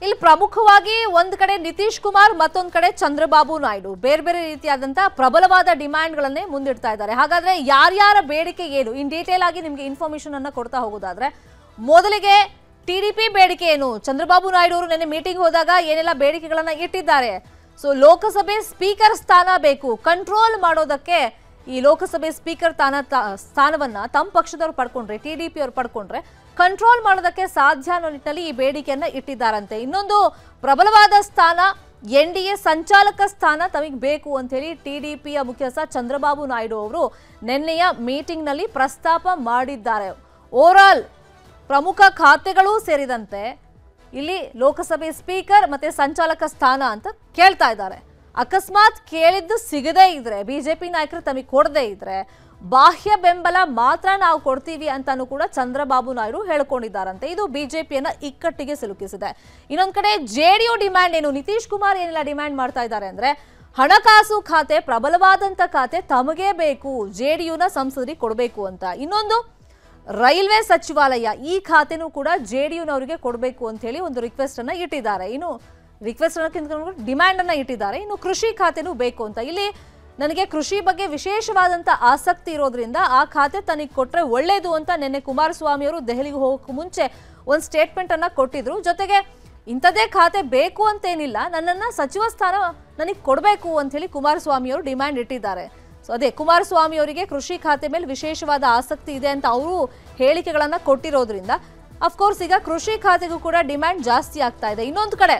ಇಲ್ಲಿ ಪ್ರಮುಖವಾಗಿ ಒಂದ್ ಕಡೆ ನಿತೀಶ್ ಕುಮಾರ್ ಮತ್ತೊಂದ್ ಕಡೆ ಚಂದ್ರಬಾಬು ನಾಯ್ಡು ಬೇರೆ ಬೇರೆ ರೀತಿಯಾದಂತಹ ಪ್ರಬಲವಾದ ಡಿಮ್ಯಾಂಡ್ಗಳನ್ನೇ ಮುಂದಿಡ್ತಾ ಇದ್ದಾರೆ ಹಾಗಾದ್ರೆ ಯಾರ್ಯಾರ ಬೇಡಿಕೆ ಏನು ಇನ್ ಡೀಟೇಲ್ ಆಗಿ ನಿಮ್ಗೆ ಇನ್ಫಾರ್ಮೇಶನ್ ಅನ್ನ ಕೊಡ್ತಾ ಹೋಗೋದಾದ್ರೆ ಮೊದಲಿಗೆ ಟಿಡಿಪಿ ಬೇಡಿಕೆ ಏನು ಚಂದ್ರಬಾಬು ನಾಯ್ಡು ಅವರು ನಿನ್ನೆ ಮೀಟಿಂಗ್ ಹೋದಾಗ ಏನೆಲ್ಲ ಬೇಡಿಕೆಗಳನ್ನ ಇಟ್ಟಿದ್ದಾರೆ ಸೊ ಲೋಕಸಭೆ ಸ್ಪೀಕರ್ ಸ್ಥಾನ ಬೇಕು ಕಂಟ್ರೋಲ್ ಮಾಡೋದಕ್ಕೆ ಈ ಲೋಕಸಭೆ ಸ್ಪೀಕರ್ ಸ್ಥಾನ ತ- ಸ್ಥಾನವನ್ನ ತಮ್ಮ ಪಕ್ಷದವ್ರು ಪಡ್ಕೊಂಡ್ರೆ ಟಿಡಿಪಿ ಅವ್ರು ಪಡ್ಕೊಂಡ್ರೆ ಕಂಟ್ರೋಲ್ ಮಾಡೋದಕ್ಕೆ ಸಾಧ್ಯ ಅನ್ನೋ ನಿಟ್ಟಿನಲ್ಲಿ ಈ ಬೇಡಿಕೆಯನ್ನ ಇಟ್ಟಿದ್ದಾರಂತೆ ಇನ್ನೊಂದು ಪ್ರಬಲವಾದ ಸ್ಥಾನ ಎನ್ ಡಿ ಎ ಸಂಚಾಲಕ ಸ್ಥಾನ ತಮಗೆ ಬೇಕು ಅಂತ ಹೇಳಿ ಟಿಡಿಪಿಯ ಮುಖ್ಯಸ್ಥ ಚಂದ್ರಬಾಬು ನಾಯ್ಡು ಅವರು ನಿನ್ನೆಯ ಮೀಟಿಂಗ್ನಲ್ಲಿ ಪ್ರಸ್ತಾಪ ಮಾಡಿದ್ದಾರೆ ಓವರಾಲ್ ಪ್ರಮುಖ ಖಾತೆಗಳೂ ಸೇರಿದಂತೆ ಇಲ್ಲಿ ಲೋಕಸಭೆ ಸ್ಪೀಕರ್ ಮತ್ತೆ ಸಂಚಾಲಕ ಸ್ಥಾನ ಅಂತ ಕೇಳ್ತಾ ಇದ್ದಾರೆ ಅಕಸ್ಮಾತ್ ಕೇಳಿದ್ದು ಸಿಗದೇ ಇದ್ರೆ ಬಿಜೆಪಿ ನಾಯಕರು ತಮಗೆ ಕೊಡದೇ ಇದ್ರೆ ಬಾಹ್ಯ ಬೆಂಬಲ ಮಾತ್ರ ನಾವು ಕೊಡ್ತೀವಿ ಅಂತಾನು ಕೂಡ ಚಂದ್ರಬಾಬು ನಾಯ್ಡು ಹೇಳ್ಕೊಂಡಿದ್ದಾರಂತೆ ಇದು ಬಿಜೆಪಿಯನ್ನ ಇಕ್ಕಟ್ಟಿಗೆ ಸಿಲುಕಿಸಿದೆ ಇನ್ನೊಂದ್ ಕಡೆ ಜೆಡಿಯು ಡಿಮ್ಯಾಂಡ್ ಏನು ನಿತೀಶ್ ಕುಮಾರ್ ಏನೆಲ್ಲ ಡಿಮ್ಯಾಂಡ್ ಮಾಡ್ತಾ ಇದ್ದಾರೆ ಅಂದ್ರೆ ಹಣಕಾಸು ಖಾತೆ ಪ್ರಬಲವಾದಂತ ಖಾತೆ ತಮಗೇ ಬೇಕು ಜೆಡಿಯುನ ಸಂಸದರಿಗೆ ಕೊಡಬೇಕು ಅಂತ ಇನ್ನೊಂದು ರೈಲ್ವೆ ಸಚಿವಾಲಯ ಈ ಖಾತೆನೂ ಕೂಡ ಜೆ ಡಿ ಯುನವರಿಗೆ ಕೊಡಬೇಕು ಅಂತ ಹೇಳಿ ಒಂದು ರಿಕ್ವೆಸ್ಟ್ ಅನ್ನ ಇಟ್ಟಿದ್ದಾರೆ ಇನ್ನು ರಿಕ್ವೆಸ್ಟ್ ಅನ್ನೋಕ್ಕಿಂತ ಡಿಮ್ಯಾಂಡ್ ಅನ್ನ ಇಟ್ಟಿದ್ದಾರೆ ಇನ್ನು ಕೃಷಿ ಖಾತೆನೂ ಬೇಕು ಅಂತ ಇಲ್ಲಿ ನನಗೆ ಕೃಷಿ ಬಗ್ಗೆ ವಿಶೇಷವಾದಂತ ಆಸಕ್ತಿ ಇರೋದ್ರಿಂದ ಆ ಖಾತೆ ತನಗೆ ಕೊಟ್ರೆ ಒಳ್ಳೇದು ಅಂತ ನಿನ್ನೆ ಕುಮಾರಸ್ವಾಮಿ ಅವರು ದೆಹಲಿಗೆ ಹೋಗಕ್ಕೆ ಮುಂಚೆ ಒಂದು ಸ್ಟೇಟ್ಮೆಂಟ್ ಅನ್ನ ಕೊಟ್ಟಿದ್ರು ಜೊತೆಗೆ ಇಂಥದ್ದೇ ಖಾತೆ ಬೇಕು ಅಂತೇನಿಲ್ಲ ನನ್ನನ್ನ ಸಚಿವ ಸ್ಥಾನ ನನಗೆ ಕೊಡಬೇಕು ಅಂತ ಹೇಳಿ ಕುಮಾರಸ್ವಾಮಿ ಅವರು ಡಿಮ್ಯಾಂಡ್ ಇಟ್ಟಿದ್ದಾರೆ ಸೊ ಅದೇ ಕುಮಾರಸ್ವಾಮಿ ಅವರಿಗೆ ಕೃಷಿ ಖಾತೆ ಮೇಲೆ ವಿಶೇಷವಾದ ಆಸಕ್ತಿ ಇದೆ ಅಂತ ಅವರು ಹೇಳಿಕೆಗಳನ್ನ ಕೊಟ್ಟಿರೋದ್ರಿಂದ ಅಫ್ಕೋರ್ಸ್ ಈಗ ಕೃಷಿ ಖಾತೆಗೂ ಕೂಡ ಡಿಮ್ಯಾಂಡ್ ಜಾಸ್ತಿ ಆಗ್ತಾ ಇದೆ ಇನ್ನೊಂದು ಕಡೆ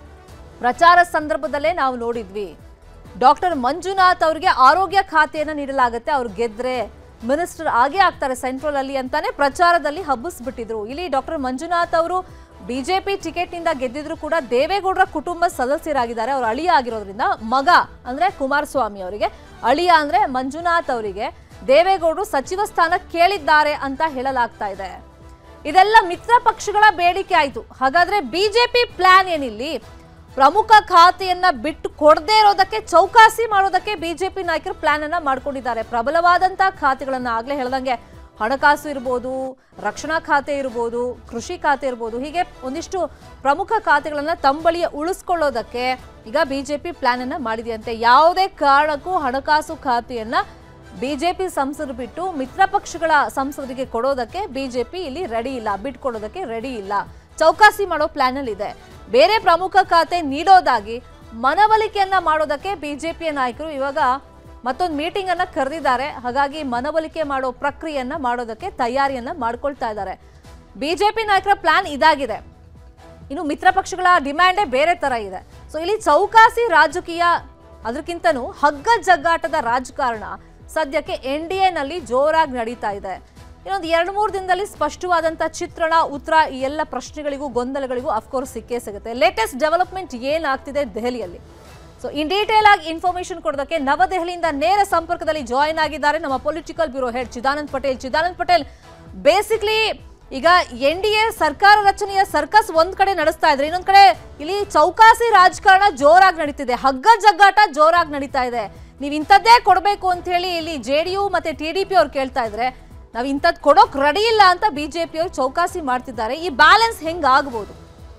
ಪ್ರಚಾರ ಸಂದರ್ಭದಲ್ಲೇ ನಾವು ನೋಡಿದ್ವಿ ಡಾಕ್ಟರ್ ಮಂಜುನಾಥ್ ಅವರಿಗೆ ಆರೋಗ್ಯ ಖಾತೆಯನ್ನ ನೀಡಲಾಗುತ್ತೆ ಅವ್ರು ಗೆದ್ರೆ ಮಿನಿಸ್ಟರ್ ಆಗೇ ಆಗ್ತಾರೆ ಸೆಂಟ್ರಲ್ ಅಲ್ಲಿ ಅಂತಾನೆ ಪ್ರಚಾರದಲ್ಲಿ ಹಬ್ಬಿಸ್ಬಿಟ್ಟಿದ್ರು ಇಲ್ಲಿ ಡಾಕ್ಟರ್ ಮಂಜುನಾಥ್ ಅವರು ಬಿಜೆಪಿ ಟಿಕೆಟ್ ನಿಂದ ಗೆದ್ದಿದ್ರು ಕೂಡ ದೇವೇಗೌಡರ ಕುಟುಂಬ ಸದಸ್ಯರಾಗಿದ್ದಾರೆ ಅವ್ರ ಅಳಿಯ ಆಗಿರೋದ್ರಿಂದ ಮಗ ಅಂದ್ರೆ ಕುಮಾರಸ್ವಾಮಿ ಅವರಿಗೆ ಅಳಿಯ ಅಂದ್ರೆ ಮಂಜುನಾಥ್ ಅವರಿಗೆ ದೇವೇಗೌಡರು ಸಚಿವ ಸ್ಥಾನ ಕೇಳಿದ್ದಾರೆ ಅಂತ ಹೇಳಲಾಗ್ತಾ ಇದೆ ಇದೆಲ್ಲ ಮಿತ್ರ ಪಕ್ಷಗಳ ಬೇಡಿಕೆ ಆಯ್ತು ಹಾಗಾದ್ರೆ ಬಿಜೆಪಿ ಪ್ಲಾನ್ ಏನಿಲ್ಲಿ ಪ್ರಮುಖ ಖಾತೆಯನ್ನ ಬಿಟ್ಟು ಕೊಡದೇ ಇರೋದಕ್ಕೆ ಚೌಕಾಸಿ ಮಾಡೋದಕ್ಕೆ ಬಿಜೆಪಿ ನಾಯಕರು ಪ್ಲಾನ್ ಅನ್ನ ಮಾಡ್ಕೊಂಡಿದ್ದಾರೆ ಪ್ರಬಲವಾದಂತ ಖಾತೆಗಳನ್ನ ಆಗ್ಲೇ ಹೇಳ್ದಂಗೆ ಹಣಕಾಸು ಇರ್ಬೋದು ರಕ್ಷಣಾ ಖಾತೆ ಇರ್ಬೋದು ಕೃಷಿ ಖಾತೆ ಇರ್ಬೋದು ಹೀಗೆ ಒಂದಿಷ್ಟು ಪ್ರಮುಖ ಖಾತೆಗಳನ್ನ ತಂಬಳಿಯ ಉಳಿಸ್ಕೊಳ್ಳೋದಕ್ಕೆ ಈಗ ಬಿಜೆಪಿ ಪ್ಲಾನ್ ಅನ್ನ ಮಾಡಿದೆಯಂತೆ ಯಾವುದೇ ಕಾರಣಕ್ಕೂ ಹಣಕಾಸು ಖಾತೆಯನ್ನ ಬಿಜೆಪಿ ಸಂಸದರು ಬಿಟ್ಟು ಮಿತ್ರ ಪಕ್ಷಗಳ ಸಂಸದರಿಗೆ ಕೊಡೋದಕ್ಕೆ ಬಿಜೆಪಿ ಇಲ್ಲಿ ರೆಡಿ ಇಲ್ಲ ಬಿಟ್ಕೊಡೋದಕ್ಕೆ ರೆಡಿ ಇಲ್ಲ ಚೌಕಾಸಿ ಮಾಡೋ ಪ್ಲಾನ್ ಅಲ್ಲಿ ಇದೆ ಬೇರೆ ಪ್ರಮುಖ ಖಾತೆ ನೀಡೋದಾಗಿ ಮನವೊಲಿಕೆಯನ್ನ ಮಾಡೋದಕ್ಕೆ ಬಿಜೆಪಿಯ ನಾಯಕರು ಇವಾಗ ಮತ್ತೊಂದು ಮೀಟಿಂಗ್ ಅನ್ನ ಕರೆದಿದ್ದಾರೆ ಹಾಗಾಗಿ ಮನವೊಲಿಕೆ ಮಾಡೋ ಪ್ರಕ್ರಿಯೆಯನ್ನ ಮಾಡೋದಕ್ಕೆ ತಯಾರಿಯನ್ನ ಮಾಡ್ಕೊಳ್ತಾ ಇದ್ದಾರೆ ಬಿಜೆಪಿ ನಾಯಕರ ಪ್ಲಾನ್ ಇದಾಗಿದೆ ಇನ್ನು ಮಿತ್ರ ಪಕ್ಷಗಳ ಡಿಮ್ಯಾಂಡೇ ಬೇರೆ ತರ ಇದೆ ಸೊ ಇಲ್ಲಿ ಚೌಕಾಸಿ ರಾಜಕೀಯ ಅದಕ್ಕಿಂತನೂ ಹಗ್ಗ ಜಗ್ಗಾಟದ ರಾಜಕಾರಣ ಸದ್ಯಕ್ಕೆ ಎನ್ ಡಿ ಎನಲ್ಲಿ ಜೋರಾಗಿ ನಡೀತಾ ಇದೆ ಇನ್ನೊಂದು ಎರಡು ಮೂರು ದಿನದಲ್ಲಿ ಸ್ಪಷ್ಟವಾದಂಥ ಚಿತ್ರಣ ಉತ್ತರ ಈ ಎಲ್ಲ ಪ್ರಶ್ನೆಗಳಿಗೂ ಗೊಂದಲಗಳಿಗೂ ಅಫ್ಕೋರ್ಸ್ ಸಿಕ್ಕೇ ಸಿಗುತ್ತೆ ಲೇಟೆಸ್ಟ್ ಡೆವಲಪ್ಮೆಂಟ್ ಏನಾಗ್ತಿದೆ ದೆಹಲಿಯಲ್ಲಿ ಸೊ ಇನ್ ಡೀಟೇಲ್ ಆಗಿ ಇನ್ಫಾರ್ಮೇಶನ್ ಕೊಡೋದಕ್ಕೆ ನವದೆಹಲಿಯಿಂದ ನೇರ ಸಂಪರ್ಕದಲ್ಲಿ ಜಾಯಿನ್ ಆಗಿದ್ದಾರೆ ನಮ್ಮ political bureau head Chidanand Patel Chidanand Patel basically ಈಗ ಎನ್ ಡಿ ಎ ಸರ್ಕಾರ ರಚನೆಯ ಸರ್ಕಸ್ ಒಂದ್ ಕಡೆ ನಡೆಸ್ತಾ ಇದ್ರೆ ಇನ್ನೊಂದ್ ಕಡೆ ಇಲ್ಲಿ ಚೌಕಾಸಿ ರಾಜಕಾರಣ ಜೋರಾಗಿ ನಡೀತಿದೆ ಹಗ್ಗ ಜಗ್ಗಾಟ ಜೋರಾಗಿ ನಡೀತಾ ಇದೆ ನೀವು ಇಂಥದ್ದೇ ಕೊಡಬೇಕು ಅಂತ ಹೇಳಿ ಇಲ್ಲಿ ಜೆ ಡಿ ಯು ಮತ್ತೆ ಟಿ ಡಿ ಪಿ ಅವ್ರು ಕೇಳ್ತಾ ಇದ್ರೆ ನಾವು ಇಂಥದ್ದು ಕೊಡೋಕ್ ರೆಡಿ ಇಲ್ಲ ಅಂತ ಬಿಜೆಪಿ ಅವರು ಚೌಕಾಸಿ ಮಾಡ್ತಿದ್ದಾರೆ ಈ ಬ್ಯಾಲೆನ್ಸ್ ಹೆಂಗ್ ಆಗ್ಬೋದು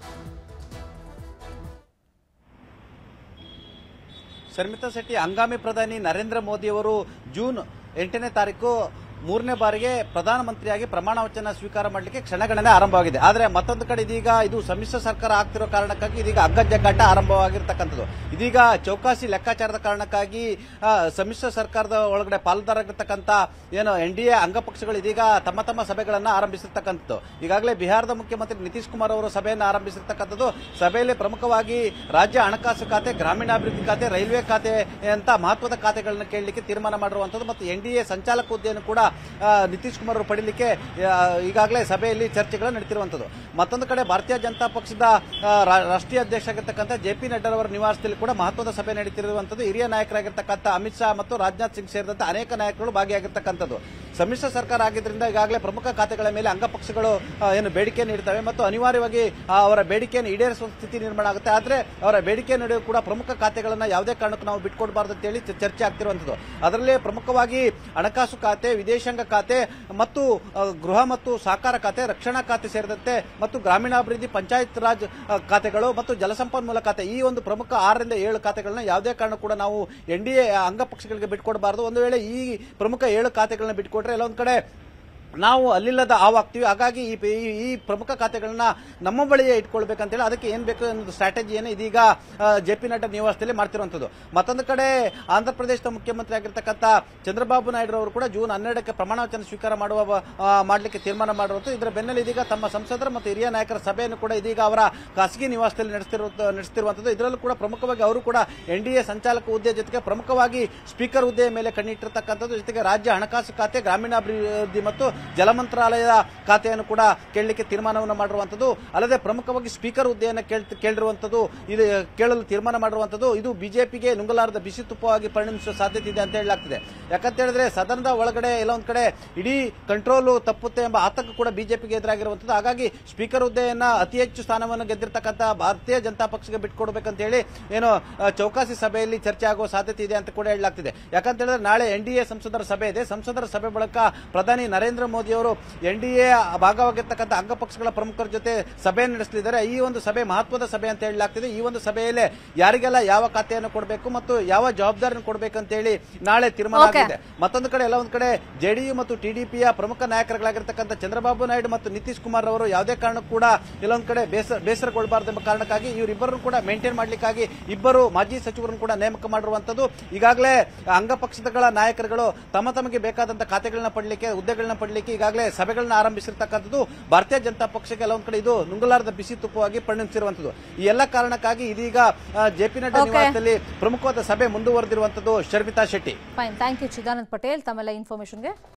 ಶರ್ಮಿತಾ ಶೆಟ್ಟಿ ಹಂಗಾಮಿ ಪ್ರಧಾನಿ ನರೇಂದ್ರ ಮೋದಿಯವರು ಜೂನ್ ಎಂಟನೇ ತಾರೀಕು ಮೂರನೇ ಬಾರಿಗೆ ಪ್ರಧಾನಮಂತ್ರಿಯಾಗಿ ಪ್ರಮಾಣ ವಚನ ಸ್ವೀಕಾರ ಮಾಡಲಿಕ್ಕೆ ಕ್ಷಣಗಣನೆ ಆರಂಭವಾಗಿದೆ ಆದರೆ ಮತ್ತೊಂದು ಕಡೆ ಇದೀಗ ಇದು ಸಮ್ಮಿಶ್ರ ಸರ್ಕಾರ ಆಗ್ತಿರೋ ಕಾರಣಕ್ಕಾಗಿ ಇದೀಗ ಅಗ್ಗಜಗ್ಗಾಟ ಆರಂಭವಾಗಿರ್ತಕ್ಕಂಥದ್ದು ಇದೀಗ ಚೌಕಾಸಿ ಲೆಕ್ಕಾಚಾರದ ಕಾರಣಕ್ಕಾಗಿ ಆ, ಸಮ್ಮಿಶ್ರ ಸರ್ಕಾರದ ಒಳಗಡೆ ಪಾಲುದಾರಾಗಿರ್ತಕ್ಕಂಥ ಏನು ಎನ್ ಡಿ ಎ ಅಂಗಪಕ್ಷಗಳು ಇದೀಗ ತಮ್ಮ ತಮ್ಮ ಸಭೆಗಳನ್ನು ಆರಂಭಿಸಿರ್ತಕ್ಕಂಥದ್ದು ಈಗಾಗಲೇ ಬಿಹಾರದ ಮುಖ್ಯಮಂತ್ರಿ ನಿತೀಶ್ ಕುಮಾರ್ ಅವರು ಸಭೆಯನ್ನು ಆರಂಭಿಸಿರ್ತಕ್ಕಂಥದ್ದು ಸಭೆಯಲ್ಲಿ ಪ್ರಮುಖವಾಗಿ ರಾಜ್ಯ ಹಣಕಾಸು ಖಾತೆ ಗ್ರಾಮೀಣಾಭಿವೃದ್ಧಿ ಖಾತೆ ರೈಲ್ವೆ ಖಾತೆ ಅಂತ ಮಹತ್ವದ ಖಾತೆಗಳನ್ನು ಕೇಳಲಿಕ್ಕೆ ತೀರ್ಮಾನ ಮಾಡಿರುವಂಥದ್ದು ಮತ್ತು ಎನ್ ಡಿ ಎ ಸಂಚಾಲಕ ಹುದ್ದೆಯನ್ನು ಕೂಡ ಆ, ನಿತೀಶ್ ಕುಮಾರ್ ಅವರು ಪಡೀಲಿಕ್ಕೆ ಆ, ಈಗಾಗಲೇ ಸಭೆಯಲ್ಲಿ ಚರ್ಚೆಗಳು ನಡೀತಿರುವಂಥದ್ದು ಮತ್ತೊಂದು ಕಡೆ ಭಾರತೀಯ ಜನತಾ ಪಕ್ಷದ ಆ, ರಾ- ರಾಷ್ಟ್ರೀಯ ಅಧ್ಯಕ್ಷ ಆಗಿರ್ತಕ್ಕಂಥ ಜೆ ಪಿ ನಡ್ಡಾರವರ ನಿವಾಸದಲ್ಲಿ ಕೂಡ ಮಹತ್ವದ ಸಭೆ ನಡೀತಿರುವಂಥದ್ದು ಹಿರಿಯ ನಾಯಕರಾಗಿರ್ತಕ್ಕಂಥ ಅಮಿತ್ ಶಾ ಮತ್ತು ರಾಜನಾಥ್ ಸಿಂಗ್ ಸೇರಿದಂತೆ ಅನೇಕ ನಾಯಕರು ಭಾಗಿಯಾಗಿರ್ತಕ್ಕಂಥದ್ದು ಸಮ್ಮಿಶ್ರ ಸರ್ಕಾರ ಆಗಿದ್ರಿಂದ ಈಗಾಗಲೇ ಪ್ರಮುಖ ಖಾತೆಗಳ ಮೇಲೆ ಅಂಗಪಕ್ಷಗಳು ಆ, ಏನು ಬೇಡಿಕೆ ನೀಡ್ತವೆ ಮತ್ತು ಅನಿವಾರ್ಯವಾಗಿ ಆ, ಅವರ ಬೇಡಿಕೆಯನ್ನು ಈಡೇರಿಸುವ ಸ್ಥಿತಿ ನಿರ್ಮಾಣ ಆಗುತ್ತೆ ಆದ್ರೆ ಅವರ ಬೇಡಿಕೆ ನಡುವೆ ಕೂಡ ಪ್ರಮುಖ ಖಾತೆಗಳನ್ನ ಯಾವುದೇ ಕಾರಣಕ್ಕೂ ನಾವು ಬಿಟ್ಕೊಡ್ಬಾರ್ದು ಅಂತ ಹೇಳಿ ಚ- ಚರ್ಚೆ ಆಗ್ತಿರುವಂತದ್ದು ಅದರಲ್ಲಿ ಪ್ರಮುಖವಾಗಿ ಹಣಕಾಸು ಖಾತೆ ವಿದೇಶಾಂಗ ಖಾತೆ ಮತ್ತು ಆ, ಗೃಹ ಮತ್ತು ಸಹಕಾರ ಖಾತೆ ರಕ್ಷಣಾ ಖಾತೆ ಸೇರಿದಂತೆ ಮತ್ತು ಗ್ರಾಮೀಣಾಭಿವೃದ್ಧಿ ಪಂಚಾಯತ್ ರಾಜ್ ಆ, ಖಾತೆಗಳು ಮತ್ತು ಜಲಸಂಪನ್ಮೂಲ ಖಾತೆ ಈ ಒಂದು ಪ್ರಮುಖ ಆರರಿಂದ ಏಳು ಖಾತೆಗಳನ್ನ ಯಾವುದೇ ಕಾರಣ ಕೂಡ ನಾವು ಎನ್ ಡಿ ಎ ಅಂಗಪಕ್ಷಗಳಿಗೆ ಬಿಟ್ಕೊಡಬಾರದು ಒಂದು ವೇಳೆ ಈ ಪ್ರಮುಖ ಏಳು ಖಾತೆಗಳನ್ನ ಬಿಟ್ಕೊಟ್ರೆ ಎಲ್ಲೊಂದ್ ಕಡೆ ನಾವು ಅಲ್ಲಿಲ್ಲದ ಹಾವಾಗ್ತೀವಿ ಹಾಗಾಗಿ ಈ ಈ- ಈ ಪ್ರಮುಖ ಖಾತೆಗಳನ್ನ ನಮ್ಮ ಬಳಿಯೇ ಇಟ್ಕೊಳ್ಬೇಕಂತೇಳಿ ಅದಕ್ಕೆ ಏನ್ ಬೇಕು ಅನ್ನೋದು ಸ್ಟ್ರಾಟಜಿಯನ್ನು ಇದೀಗ ಜೆ ಪಿ ನಡ್ಡಾ ನಿವಾಸದಲ್ಲಿ ಮಾಡ್ತಿರುವಂತದ್ದು ಮತ್ತೊಂದು ಕಡೆ ಆಂಧ್ರ ಪ್ರದೇಶದ ಮುಖ್ಯಮಂತ್ರಿ ಆಗಿರ್ತಕ್ಕಂಥ ಚಂದ್ರಬಾಬು ನಾಯ್ಡು ಅವರು ಕೂಡ ಜೂನ್ ಹನ್ನೆರಡಕ್ಕೆ ಪ್ರಮಾಣ ವಚನ ಸ್ವೀಕಾರ ಮಾಡುವ ಆ, ಮಾಡ್ಲಿಕ್ಕೆ ತೀರ್ಮಾನ ಮಾಡಿರುವಂತದ್ದು ಇದರ ಬೆನ್ನಲ್ಲಿ ಇದೀಗ ತಮ್ಮ ಸಂಸದರ ಮತ್ತು ಹಿರಿಯ ನಾಯಕರ ಸಭೆಯನ್ನು ಕೂಡ ಇದೀಗ ಅವರ ಖಾಸಗಿ ನಿವಾಸದಲ್ಲಿ ನಡೆಸ್ತಿರುವ ನಡೆಸ್ತಿರುವಂತದ್ದು ಇದರಲ್ಲೂ ಕೂಡ ಪ್ರಮುಖವಾಗಿ ಅವರು ಕೂಡ ಎನ್ ಡಿ ಎ ಸಂಚಾಲಕ ಹುದ್ದೆ ಜೊತೆಗೆ ಪ್ರಮುಖವಾಗಿ ಸ್ಪೀಕರ್ ಹುದ್ದೆಯ ಮೇಲೆ ಕಣ್ಣಿಟ್ಟಿರ್ತಕ್ಕಂಥದ್ದು ಜೊತೆಗೆ ರಾಜ್ಯ ಹಣಕಾಸು ಖಾತೆ ಗ್ರಾಮೀಣಾಭಿವೃದ್ಧಿ ಮತ್ತು ಜಲ ಮಂತ್ರಾಲಯದ ಖಾತೆಯನ್ನು ಕೂಡ ಕೇಳಲಿಕ್ಕೆ ತೀರ್ಮಾನವನ್ನು ಮಾಡಿರುವಂತದ್ದು ಅಲ್ಲದೆ ಪ್ರಮುಖವಾಗಿ ಸ್ಪೀಕರ್ ಹುದ್ದೆಯನ್ನು ಕೇಳ್- ಕೇಳಿರುವಂತದ್ದು ಇದು ಕೇಳಲು ತೀರ್ಮಾನ ಮಾಡಿರುವಂತದ್ದು ಇದು ಬಿಜೆಪಿಗೆ ನುಂಗಲಾರದ ಬಿಸಿ ತುಪ್ಪವಾಗಿ ಪರಿಣಮಿಸುವ ಸಾಧ್ಯತೆ ಇದೆ ಅಂತ ಹೇಳಲಾಗ್ತಿದೆ ಯಾಕಂತ ಹೇಳಿದ್ರೆ ಸದನದ ಒಳಗಡೆ ಎಲ್ಲ ಒಂದ್ ಕಡೆ ಇಡೀ ಕಂಟ್ರೋಲ್ ತಪ್ಪುತ್ತೆ ಎಂಬ ಆತಂಕ ಕೂಡ ಬಿಜೆಪಿಗೆ ಎದುರಾಗಿರುವಂತದ್ದು ಹಾಗಾಗಿ ಸ್ಪೀಕರ್ ಹುದ್ದೆಯನ್ನ ಅತಿ ಹೆಚ್ಚು ಸ್ಥಾನವನ್ನು ಗೆದ್ದಿರ್ತಕ್ಕಂಥ ಭಾರತೀಯ ಜನತಾ ಪಕ್ಷಕ್ಕೆ ಬಿಟ್ಕೊಡ್ಬೇಕಂತ ಹೇಳಿ ಏನು ಆ, ಚೌಕಾಸಿ ಸಭೆಯಲ್ಲಿ ಚರ್ಚೆ ಆಗುವ ಸಾಧ್ಯತೆ ಇದೆ ಅಂತ ಕೂಡ ಹೇಳಲಾಗ್ತಿದೆ ಯಾಕಂತ ಹೇಳಿದ್ರೆ ನಾಳೆ ಎನ್ ಡಿ ಎ ಸಂಸದರ ಸಭೆ ಇದೆ ಸಂಸದರ ಸಭೆ ಬಳಿಕ ಪ್ರಧಾನಿ ನರೇಂದ್ರ ಮೋದಿ ಅವರು ಎನ್ ಡಿ ಎ ಭಾಗವಾಗಿರ್ತಕ್ಕಂಥ ಅಂಗಪಕ್ಷಗಳ ಪ್ರಮುಖರ ಜೊತೆ ಸಭೆ ನಡೆಸಲಿದ್ದಾರೆ ಈ ಒಂದು ಸಭೆ ಮಹತ್ವದ ಸಭೆ ಅಂತ ಹೇಳಲಾಗ್ತಿದೆ ಈ ಒಂದು ಸಭೆಯಲ್ಲಿ ಯಾರಿಗೆಲ್ಲ ಯಾವ ಖಾತೆಯನ್ನು ಕೊಡಬೇಕು ಮತ್ತು ಯಾವ ಜವಾಬ್ದಾರಿಯನ್ನು ಕೊಡಬೇಕಂತ ಹೇಳಿ ನಾಳೆ ತೀರ್ಮಾನ Okay. ಆಗಿದೆ ಮತ್ತೊಂದು ಕಡೆ ಎಲ್ಲ ಒಂದ್ ಕಡೆ ಜೆಡಿಯು ಮತ್ತು ಟಿಡಿಪಿಯ ಪ್ರಮುಖ ನಾಯಕರುಗಳಾಗಿರ್ತಕ್ಕಂಥ ಚಂದ್ರಬಾಬು ನಾಯ್ಡು ಮತ್ತು ನಿತೀಶ್ ಕುಮಾರ್ ಅವರು ಯಾವುದೇ ಕಾರಣಕ್ಕೂ ಕೂಡ ಎಲ್ಲೊಂದ್ ಕಡೆ ಬೇಸರ ಬೇಸರಗೊಳ್ಳಬಾರದು ಎಂಬ ಕಾರಣಕ್ಕಾಗಿ ಇವರಿಬ್ಬರನ್ನು ಕೂಡ ಮೇಂಟೈನ್ ಮಾಡ್ಲಿಕ್ಕಾಗಿ ಇಬ್ಬರು ಮಾಜಿ ಸಚಿವರನ್ನು ಕೂಡ ನೇಮಕ ಮಾಡಿರುವಂತದ್ದು ಈಗಾಗಲೇ ಅಂಗಪಕ್ಷಗಳ ನಾಯಕರುಗಳು ತಮ್ಮ ತಮಗೆ ಬೇಕಾದಂತ ಖಾತೆಗಳನ್ನ ಪಡಲಿಕ್ಕೆ ಹುದ್ದೆಗಳನ್ನ ಪಡಲಿಕ್ಕೆ ಈಗಾಗಲೇ ಸಭೆಗಳನ್ನ ಆರಂಭಿಸಿರ್ತಕ್ಕಂಥದ್ದು ಭಾರತೀಯ ಜನತಾ ಪಕ್ಷಕ್ಕೆ ಎಲ್ಲ ಒಂದ್ ಕಡೆ ಇದು ನುಂಗಲಾರದ ಬಿಸಿ ತುಪ್ಪವಾಗಿ ಪರಿಣಮಿಸಿರುವಂತದ್ದು ಈ ಎಲ್ಲ ಕಾರಣಕ್ಕಾಗಿ ಇದೀಗ ಜೆ ಪಿ ನಡ್ಡಾ Okay. ನಿವಾಸದಲ್ಲಿ ಪ್ರಮುಖವಾದ ಸಭೆ ಮುಂದುವರೆದಿರುವಂತದ್ದು Sharmita Shetty fine thank you Chidanand Patel ತಮ್ಮೆಲ್ಲ ಇನ್ಫಾರ್ಮೇಶನ್ಗೆ